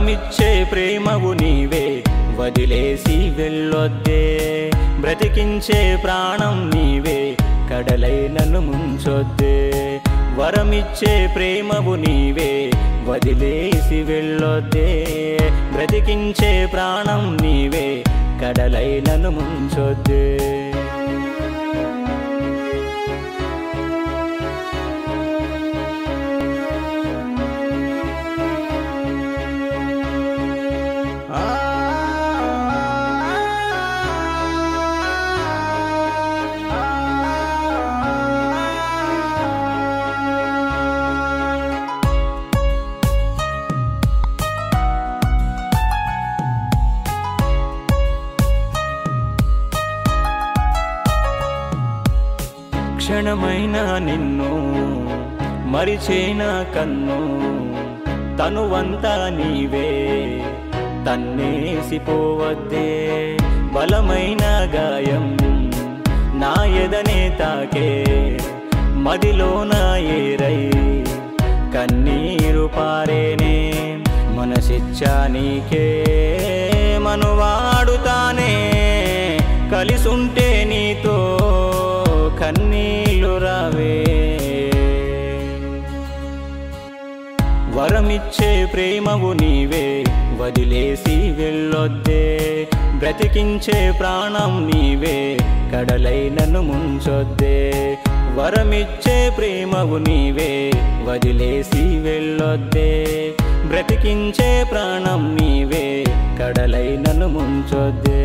వరమిచ్చే ప్రేమవు నీవే వదిలేసి వెళ్ళొద్దే బ్రతికించే ప్రాణం నీవే కడలై నన్ను ముంచొద్దే వరమిచ్చే ప్రేమవు నీవే వదిలేసి వెళ్ళొద్దే బ్రతికించే ప్రాణం నీవే కడలై నన్ను ముంచొద్దే క్షణమైన నిన్ను మరిచేనా కన్ను తనువంతా నీవే తన్నేసిపోవద్దే బలమైన గాయం నా ఎదనే తాకే మదిలోన ఏరై కన్నీరు పారేనే మనసిచ్చా నీకే మనువాడుతానే కలిసుంటే నీతో కన్నీళ్ళు రావే వరమిచ్చే ప్రేమవు నీవే వదిలేసి వెళ్ళొద్దే బ్రతికించే ప్రాణం నీవే కడలై నన్ను ముంచొద్దే వరమిచ్చే ప్రేమవు నీవే వదిలేసి వెళ్ళొద్దే బ్రతికించే ప్రాణం నీవే కడలై నన్ను ముంచొద్దే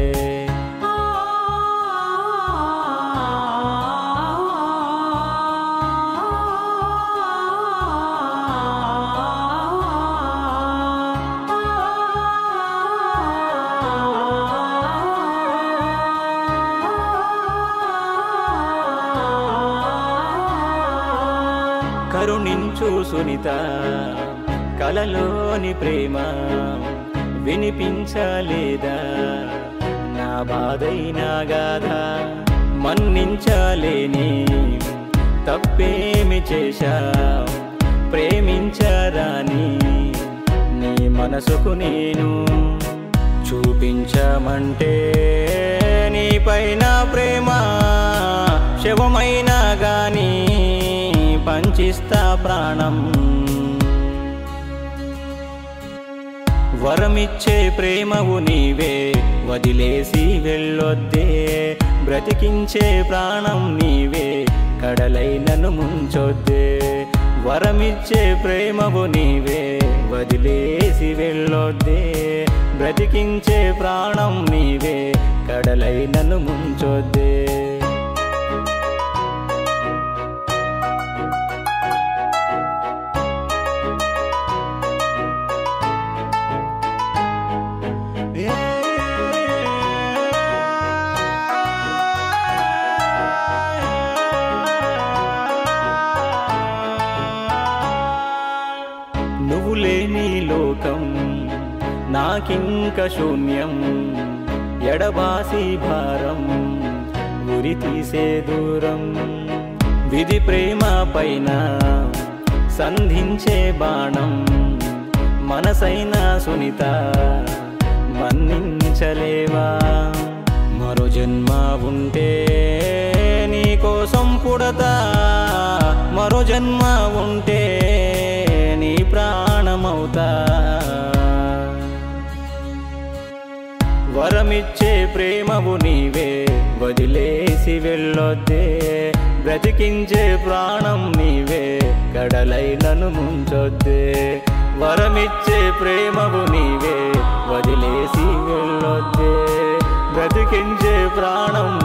కరుణించు సునిత కలలోని ప్రేమ వినిపించలేదా నా బాధైనా గాథ మన్నించలేని తప్పేమి చేశా ప్రేమించరాని నీ మనసుకు నేను చూపించమంటే నీపైన ప్రేమ శవమైనా గాని పంచిస్తా ప్రాణం వరమిచ్చే ప్రేమవు నీవే వదిలేసి వెళ్ళొద్దే బ్రతికించే ప్రాణం నీవే కడలై నన్ను ముంచొద్దే వరమిచ్చే ప్రేమవు నీవే వదిలేసి వెళ్ళొద్దే బ్రతికించే ప్రాణం నీవే కడలై నన్ను ముంచొద్దే నువ్వు లేని లోకం నాకింక శూన్యం ఎడబాసి భారం ఉరి తీసే దూరం విధి ప్రేమ పైన సంధించే బాణం మనసైన సునీత మన్నించలేవా మరో జన్మ ఉంటే నీ కోసం పుడతా మరో జన్మ ఉంటే నీ ప్రాణమవుతా వరమిచ్చే ప్రేమవు నీవే వదిలేసి వెళ్ళొద్దే బ్రతికించే ప్రాణం నీవే కడలై నన్ను ముంచొద్దే వరమిచ్చే ప్రేమవు నీవే వదిలేసి వెళ్ళొద్దే బ్రతికించే ప్రాణం